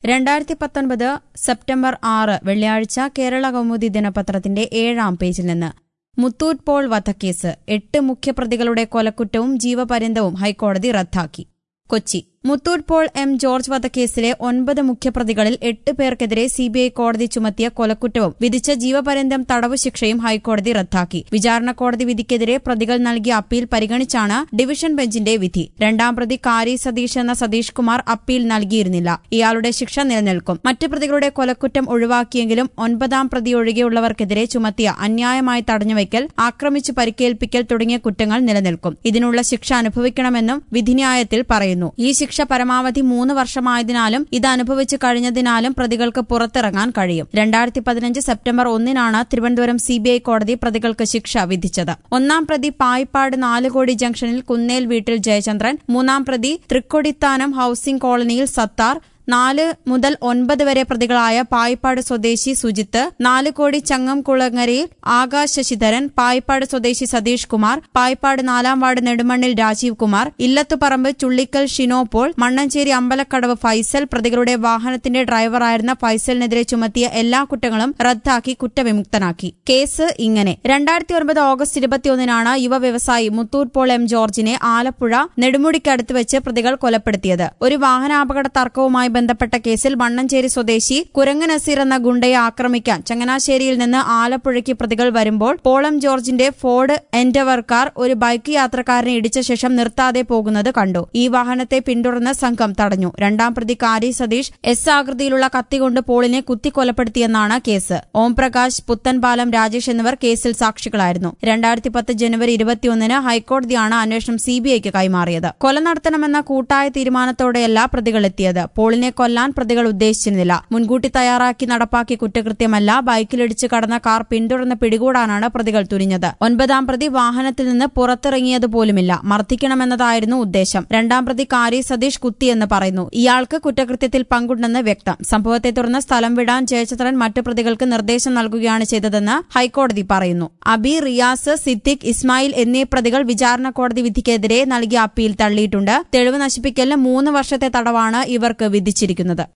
രണ്ടായിരത്തി പത്തൊൻപത് സെപ്റ്റംബർ ആറ് വെള്ളിയാഴ്ച കേരള കൗമുദി ദിനപത്രത്തിന്റെ ഏഴാം പേജിൽ നിന്ന് മുത്തൂറ്റ് പോൾ വധക്കേസ് എട്ട് മുഖ്യപ്രതികളുടെ കൊലക്കുറ്റവും ജീവപര്യന്തവും ഹൈക്കോടതി റദ്ദാക്കി കൊച്ചി മുത്തൂറ്റ് പോൾ എം ജോർജ് വധക്കേസിലെ ഒൻപത് മുഖ്യപ്രതികളിൽ എട്ട് പേർക്കെതിരെ സിബിഐ കോടതി ചുമത്തിയ കൊലക്കുറ്റവും വിധിച്ച ജീവപര്യന്തം തടവ് ശിക്ഷയും ഹൈക്കോടതി റദ്ദാക്കി വിചാരണ കോടതി വിധിക്കെതിരെ പ്രതികൾ നൽകിയ അപ്പീൽ പരിഗണിച്ചാണ് ഡിവിഷൻ ബെഞ്ചിന്റെ വിധി രണ്ടാം പ്രതി കാരി സതീഷ് എന്ന സതീഷ് കുമാർ അപ്പീൽ നൽകിയിരുന്നില്ല ഇയാളുടെ ശിക്ഷ നിലനിൽക്കും മറ്റ് പ്രതികളുടെ കൊലക്കുറ്റം ഒഴിവാക്കിയെങ്കിലും ഒൻപതാം പ്രതി ഒഴികെയുള്ളവർക്കെതിരെ ചുമത്തിയ അന്യായമായി തടഞ്ഞുവയ്ക്കൽ ആക്രമിച്ചു പരിക്കേൽപ്പിക്കൽ തുടങ്ങിയ കുറ്റങ്ങൾ നിലനിൽക്കും ഇതിനുള്ള ശിക്ഷ അനുഭവിക്കണമെന്നും വിധിന്യായത്തിൽ പറയുന്നു ഈ ശിക്ഷ പരമാവധി മൂന്ന് വർഷമായതിനാലും ഇത് അനുഭവിച്ചു കഴിഞ്ഞതിനാലും പ്രതികൾക്ക് പുറത്തിറങ്ങാൻ കഴിയും രണ്ടായിരത്തി പതിനഞ്ച് സെപ്റ്റംബർ ഒന്നിനാണ് തിരുവനന്തപുരം സിബിഐ കോടതി പ്രതികൾക്ക് ശിക്ഷ വിധിച്ചത് ഒന്നാം പ്രതി പായിപ്പാട് നാലുകോടി ജംഗ്ഷനിൽ കുന്നേൽ വീട്ടിൽ ജയചന്ദ്രൻ മൂന്നാം പ്രതി തൃക്കൊടിത്താനം ഹൌസിംഗ് കോളനിയിൽ സത്താർ നാല് മുതൽ ഒൻപത് വരെ പ്രതികളായ പായിപ്പാട് സ്വദേശി സുജിത്ത് നാല് കോടി ചങ്ങംകുളങ്ങരയിൽ ആകാശ് ശശിധരൻ പായിപ്പാട് സ്വദേശി സതീഷ് കുമാർ പായിപ്പാട് നാലാം വാർഡ് നെടുമണ്ണിൽ രാജീവ് കുമാർ ഇല്ലത്തുപറമ്പ് ചുള്ളിക്കൽ ഷിനോ പോൾ മണ്ണഞ്ചേരി അമ്പലക്കടവ് ഫൈസൽ പ്രതികളുടെ വാഹനത്തിന്റെ ഡ്രൈവറായിരുന്ന ഫൈസലിനെതിരെ ചുമത്തിയ എല്ലാ കുറ്റങ്ങളും റദ്ദാക്കി കുറ്റവിമുക്തനാക്കി കേസ് ഇങ്ങനെ രണ്ടായിരത്തി ഒൻപത് ഓഗസ്റ്റ് ഇരുപത്തിയൊന്നിനാണ് യുവ വ്യവസായി മുത്തൂർ പോൾ എം ജോർജിനെ ആലപ്പുഴ നെടുമുടിക്കടുത്ത് വെച്ച് പ്രതികൾ കൊലപ്പെടുത്തിയത് ഒരു വാഹനാപകട തർക്കവുമായി ബന്ധപ്പെട്ട കേസിൽ മണ്ണഞ്ചേരി സ്വദേശി കുരങ്ങ് നസീർ എന്ന ഗുണ്ടയെ ആക്രമിക്കാൻ ചങ്ങനാശ്ശേരിയിൽ നിന്ന് ആലപ്പുഴയ്ക്ക് പ്രതികൾ വരുമ്പോൾ പോളം ജോർജിന്റെ ഫോർഡ് എൻഡവർ കാർ ഒരു ബൈക്ക് യാത്രക്കാരനെ ഇടിച്ച ശേഷം നിർത്താതെ പോകുന്നത് കണ്ടു ഈ വാഹനത്തെ പിന്തുടർന്ന് സംഘം തടഞ്ഞു രണ്ടാം പ്രതി കാരി സതീഷ് എസ് ആകൃതിയിലുള്ള കത്തികൊണ്ട് പോളിനെ കുത്തിക്കൊലപ്പെടുത്തിയെന്നാണ് കേസ് ഓംപ്രകാശ് പുത്തൻപാലം രാജേഷ് എന്നിവർ കേസിൽ സാക്ഷികളായിരുന്നു രണ്ടായിരത്തി പത്ത് ജനുവരി ഇരുപത്തിയൊന്നിന് ഹൈക്കോടതിയാണ് അന്വേഷണം സിബിഐക്ക് കൈമാറിയത് കൊല നടത്തണമെന്ന കൂട്ടായ തീരുമാനത്തോടെയല്ല പ്രതികളെത്തിയത് പോളിനെ കൊല്ലാൻ പ്രതികൾ ഉദ്ദേശിച്ചിരുന്നില്ല മുൻകൂട്ടി തയ്യാറാക്കി നടപ്പാക്കിയ കുറ്റകൃത്യമല്ല ബൈക്കിലിടിച്ച് കടന്ന കാർ പിന്തുടർന്ന് പിടികൂടാനാണ് പ്രതികൾ തുനിഞ്ഞത് ഒൻപതാം പ്രതി വാഹനത്തിൽ നിന്ന് പുറത്തിറങ്ങിയത് പോലുമില്ല മർദ്ദിക്കണമെന്നതായിരുന്നു ഉദ്ദേശം രണ്ടാം പ്രതി കാരി സതീഷ് കുത്തിയെന്ന് പറയുന്നു ഇയാൾക്ക് കുറ്റകൃത്യത്തിൽ പങ്കുണ്ടെന്ന് വ്യക്തം സംഭവത്തെ തുടർന്ന് സ്ഥലം വിടാൻ ജയചന്ദ്രൻ മറ്റു പ്രതികൾക്ക് നിർദ്ദേശം നൽകുകയാണ് ചെയ്തതെന്ന് ഹൈക്കോടതി പറയുന്നു അബി റിയാസ് സിദ്ദിഖ് ഇസ്മായിൽ എന്നീ പ്രതികൾ വിചാരണ കോടതി വിധിക്കെതിരെ നൽകിയ അപ്പീൽ തള്ളിയിട്ടുണ്ട് തെളിവ് നശിപ്പിക്കലിന് മൂന്ന് വർഷത്തെ തടവാണ് ഇവർക്ക് വിധിച്ചിരിക്കുന്നത്